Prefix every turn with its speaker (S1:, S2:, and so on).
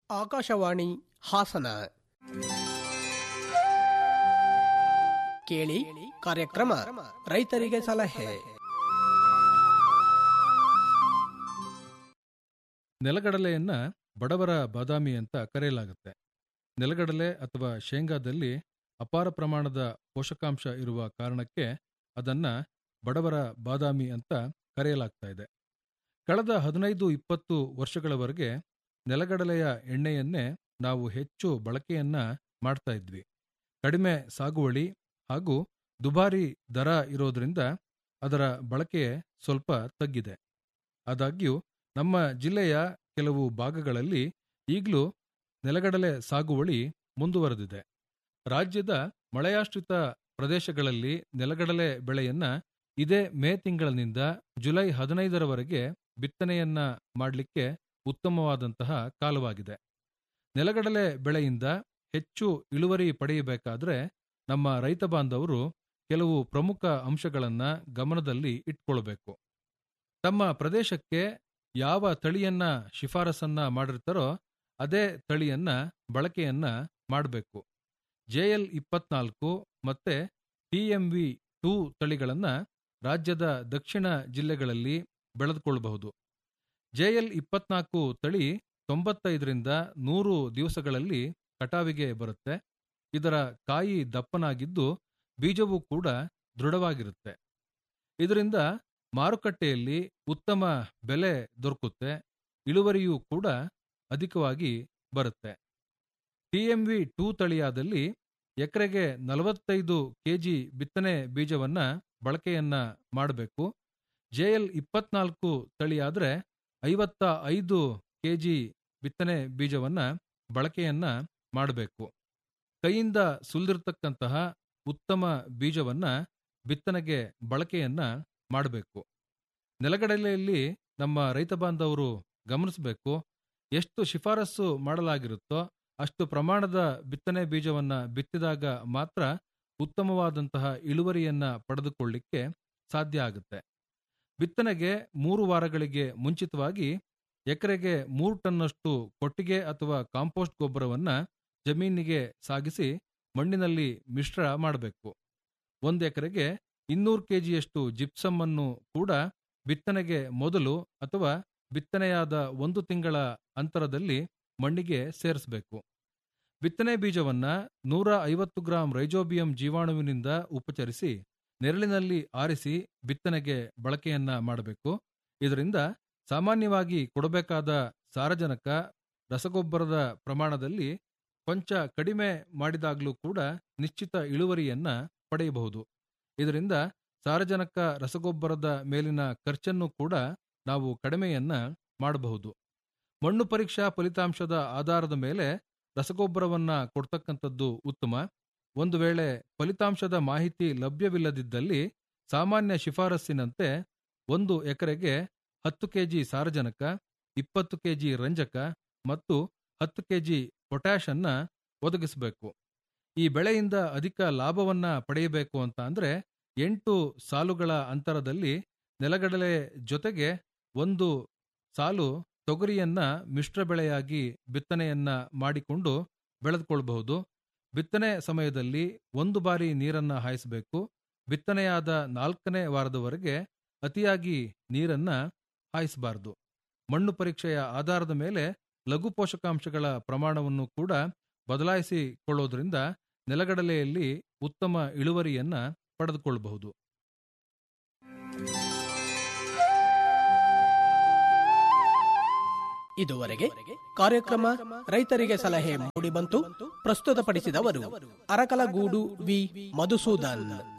S1: ಆಕಾಶವಾಣಿ ಹಾಸನ ಕೇಳಿ ಕಾರ್ಯಕ್ರಮ ರೈತರಿಗೆ ಸಲಹೆ
S2: ನೆಲಗಡಲೆಯನ್ನ ಬಡವರ ಬಾದಾಮಿ ಅಂತ ಕರೆಯಲಾಗುತ್ತೆ ನೆಲಗಡಲೆ ಅಥವಾ ಶೇಂಗಾದಲ್ಲಿ ಅಪಾರ ಪ್ರಮಾಣದ ಪೋಷಕಾಂಶ ಇರುವ ಕಾರಣಕ್ಕೆ ಅದನ್ನ ಬಡವರ ಬಾದಾಮಿ ಅಂತ ಕರೆಯಲಾಗ್ತಾ ಇದೆ ಕಳೆದ ಹದಿನೈದು ಇಪ್ಪತ್ತು ವರ್ಷಗಳವರೆಗೆ ನೆಲಗಡಲೆಯ ಎಣ್ಣೆಯನ್ನೇ ನಾವು ಹೆಚ್ಚು ಬಳಕೆಯನ್ನ ಮಾಡ್ತಾ ಇದ್ವಿ ಕಡಿಮೆ ಸಾಗುವಳಿ ಹಾಗೂ ದುಬಾರಿ ದರ ಇರೋದ್ರಿಂದ ಅದರ ಬಳಕೆ ಸ್ವಲ್ಪ ತಗ್ಗಿದೆ ಆದಾಗ್ಯೂ ನಮ್ಮ ಜಿಲ್ಲೆಯ ಕೆಲವು ಭಾಗಗಳಲ್ಲಿ ಈಗಲೂ ನೆಲಗಡಲೆ ಸಾಗುವಳಿ ಮುಂದುವರೆದಿದೆ ರಾಜ್ಯದ ಮಳೆಯಾಶ್ರಿತ ಪ್ರದೇಶಗಳಲ್ಲಿ ನೆಲಗಡಲೆ ಬೆಳೆಯನ್ನ ಇದೇ ಮೇ ತಿಂಗಳಿನಿಂದ ಜುಲೈ ಹದಿನೈದರವರೆಗೆ ಬಿತ್ತನೆಯನ್ನ ಮಾಡಲಿಕ್ಕೆ ಉತ್ತಮವಾದಂತಹ ಕಾಲವಾಗಿದೆ ನೆಲಗಡಲೆ ಬೆಳೆಯಿಂದ ಹೆಚ್ಚು ಇಳುವರಿ ಪಡೆಯಬೇಕಾದ್ರೆ ನಮ್ಮ ರೈತ ಬಾಂಧವರು ಕೆಲವು ಪ್ರಮುಖ ಅಂಶಗಳನ್ನ ಗಮನದಲ್ಲಿ ಇಟ್ಕೊಳ್ಬೇಕು ತಮ್ಮ ಪ್ರದೇಶಕ್ಕೆ ಯಾವ ತಳಿಯನ್ನ ಶಿಫಾರಸನ್ನ ಮಾಡಿರ್ತಾರೋ ಅದೇ ತಳಿಯನ್ನ ಬಳಕೆಯನ್ನ ಮಾಡಬೇಕು ಜೆಎಲ್ ಇಪ್ಪತ್ನಾಲ್ಕು ಮತ್ತೆ ಟಿಎಂವಿ ಟೂ ತಳಿಗಳನ್ನ ರಾಜ್ಯದ ದಕ್ಷಿಣ ಜಿಲ್ಲೆಗಳಲ್ಲಿ ಬೆಳೆದುಕೊಳ್ಳಬಹುದು ಜೆಎಲ್ ಇಪ್ಪತ್ನಾಲ್ಕು ತಳಿ ತೊಂಬತ್ತೈದರಿಂದ ನೂರು ದಿವಸಗಳಲ್ಲಿ ಕಟಾವಿಗೆ ಬರುತ್ತೆ ಇದರ ಕಾಯಿ ದಪ್ಪನಾಗಿದ್ದು ಬೀಜವೂ ಕೂಡ ದೃಢವಾಗಿರುತ್ತೆ ಇದರಿಂದ ಮಾರುಕಟ್ಟೆಯಲ್ಲಿ ಉತ್ತಮ ಬೆಲೆ ದೊರಕುತ್ತೆ ಇಳುವರಿಯೂ ಕೂಡ ಅಧಿಕವಾಗಿ ಬರುತ್ತೆ ಟಿಎಂವಿ ಟೂ ತಳಿಯಾದಲ್ಲಿ ಎಕರೆಗೆ ನಲವತ್ತೈದು ಕೆಜಿ ಬಿತ್ತನೆ ಬೀಜವನ್ನ ಬಳಕೆಯನ್ನ ಮಾಡಬೇಕು ಜೆಎಲ್ ಇಪ್ಪತ್ನಾಲ್ಕು ತಳಿಯಾದ್ರೆ ಐವತ್ತ ಐದು ಕೆಜಿ ಬಿತ್ತನೆ ಬೀಜವನ್ನ ಬಳಕೆಯನ್ನ ಮಾಡಬೇಕು ಕೈಯಿಂದ ಸುಲಿದಿರ್ತಕ್ಕಂತಹ ಉತ್ತಮ ಬೀಜವನ್ನ ಬಿತ್ತನೆಗೆ ಬಳಕೆಯನ್ನ ಮಾಡಬೇಕು ನೆಲಗಡಲೆಯಲ್ಲಿ ನಮ್ಮ ರೈತ ಬಾಂಧವರು ಗಮನಿಸಬೇಕು ಎಷ್ಟು ಶಿಫಾರಸು ಮಾಡಲಾಗಿರುತ್ತೋ ಅಷ್ಟು ಪ್ರಮಾಣದ ಬಿತ್ತನೆ ಬೀಜವನ್ನ ಬಿತ್ತಿದಾಗ ಮಾತ್ರ ಉತ್ತಮವಾದಂತಹ ಇಳುವರಿಯನ್ನ ಪಡೆದುಕೊಳ್ಳಿಕ್ಕೆ ಸಾಧ್ಯ ಆಗುತ್ತೆ ಬಿತ್ತನೆಗೆ ಮೂರು ವಾರಗಳಿಗೆ ಮುಂಚಿತವಾಗಿ ಎಕರೆಗೆ ಮೂರು ಟನ್ನಷ್ಟು ಕೊಟ್ಟಿಗೆ ಅಥವಾ ಕಾಂಪೋಸ್ಟ್ ಗೊಬ್ಬರವನ್ನ ಜಮೀನಿಗೆ ಸಾಗಿಸಿ ಮಣ್ಣಿನಲ್ಲಿ ಮಿಶ್ರ ಮಾಡಬೇಕು ಒಂದು ಎಕರೆಗೆ ಇನ್ನೂರು ಕೆಜಿಯಷ್ಟು ಜಿಪ್ಸಮ್ ಅನ್ನು ಕೂಡ ಬಿತ್ತನೆಗೆ ಮೊದಲು ಅಥವಾ ಬಿತ್ತನೆಯಾದ ಒಂದು ತಿಂಗಳ ಅಂತರದಲ್ಲಿ ಮಣ್ಣಿಗೆ ಸೇರಿಸಬೇಕು ಬಿತ್ತನೆ ಬೀಜವನ್ನ ನೂರ ಐವತ್ತು ಗ್ರಾಂ ರೈಜೋಬಿಯಂ ಜೀವಾಣುವಿನಿಂದ ಉಪಚರಿಸಿ ನೆರಳಿನಲ್ಲಿ ಆರಿಸಿ ಬಿತ್ತನೆಗೆ ಬಳಕೆಯನ್ನ ಮಾಡಬೇಕು ಇದರಿಂದ ಸಾಮಾನ್ಯವಾಗಿ ಕೊಡಬೇಕಾದ ಸಾರಜನಕ ರಸಗೊಬ್ಬರದ ಪ್ರಮಾಣದಲ್ಲಿ ಕೊಂಚ ಕಡಿಮೆ ಮಾಡಿದಾಗಲೂ ಕೂಡ ನಿಶ್ಚಿತ ಇಳುವರಿಯನ್ನ ಪಡೆಯಬಹುದು ಇದರಿಂದ ಸಾರಜನಕ ರಸಗೊಬ್ಬರದ ಮೇಲಿನ ಖರ್ಚನ್ನು ಕೂಡ ನಾವು ಕಡಿಮೆಯನ್ನ ಮಾಡಬಹುದು ಮಣ್ಣು ಪರೀಕ್ಷಾ ಫಲಿತಾಂಶದ ಆಧಾರದ ಮೇಲೆ ರಸಗೊಬ್ಬರವನ್ನ ಕೊಡ್ತಕ್ಕಂಥದ್ದು ಉತ್ತಮ ಒಂದು ವೇಳೆ ಫಲಿತಾಂಶದ ಮಾಹಿತಿ ಲಭ್ಯವಿಲ್ಲದಿದ್ದಲ್ಲಿ ಸಾಮಾನ್ಯ ಶಿಫಾರಸ್ಸಿನಂತೆ ಒಂದು ಎಕರೆಗೆ ಹತ್ತು ಕೆಜಿ ಸಾರಜನಕ ಇಪ್ಪತ್ತು ಕೆಜಿ ರಂಜಕ ಮತ್ತು ಹತ್ತು ಕೆಜಿ ಪೊಟ್ಯಾಷ್ ಅನ್ನ ಒದಗಿಸಬೇಕು ಈ ಬೆಳೆಯಿಂದ ಅಧಿಕ ಲಾಭವನ್ನ ಪಡೆಯಬೇಕು ಅಂತ ಅಂದ್ರೆ ಎಂಟು ಸಾಲುಗಳ ಅಂತರದಲ್ಲಿ ನೆಲಗಡಲೆ ಜೊತೆಗೆ ಒಂದು ಸಾಲು ತೊಗರಿಯನ್ನ ಮಿಶ್ರ ಬೆಳೆಯಾಗಿ ಬಿತ್ತನೆಯನ್ನ ಮಾಡಿಕೊಂಡು ಬೆಳೆದುಕೊಳ್ಬಹುದು ಬಿತ್ತನೆ ಸಮಯದಲ್ಲಿ ಒಂದು ಬಾರಿ ನೀರನ್ನ ಹಾಯಿಸಬೇಕು ಬಿತ್ತನೆಯಾದ ನಾಲ್ಕನೇ ವಾರದವರೆಗೆ ಅತಿಯಾಗಿ ನೀರನ್ನ ಹಾಯಿಸಬಾರದು ಮಣ್ಣು ಪರೀಕ್ಷೆಯ ಆಧಾರದ ಮೇಲೆ ಲಘು ಪೋಷಕಾಂಶಗಳ ಪ್ರಮಾಣವನ್ನು ಕೂಡ ಬದಲಾಯಿಸಿಕೊಳ್ಳೋದ್ರಿಂದ ನೆಲಗಡಲೆಯಲ್ಲಿ ಉತ್ತಮ ಇಳುವರಿಯನ್ನ ಪಡೆದುಕೊಳ್ಳಬಹುದು
S1: ಇದುವರೆಗೆ ಕಾರ್ಯಕ್ರಮ ರೈತರಿಗೆ ಸಲಹೆ ಮೂಡಿಬಂತು ಪ್ರಸ್ತುತಪಡಿಸಿದವರು ಅರಕಲಗೂಡು ವಿ ಮಧುಸೂದನ್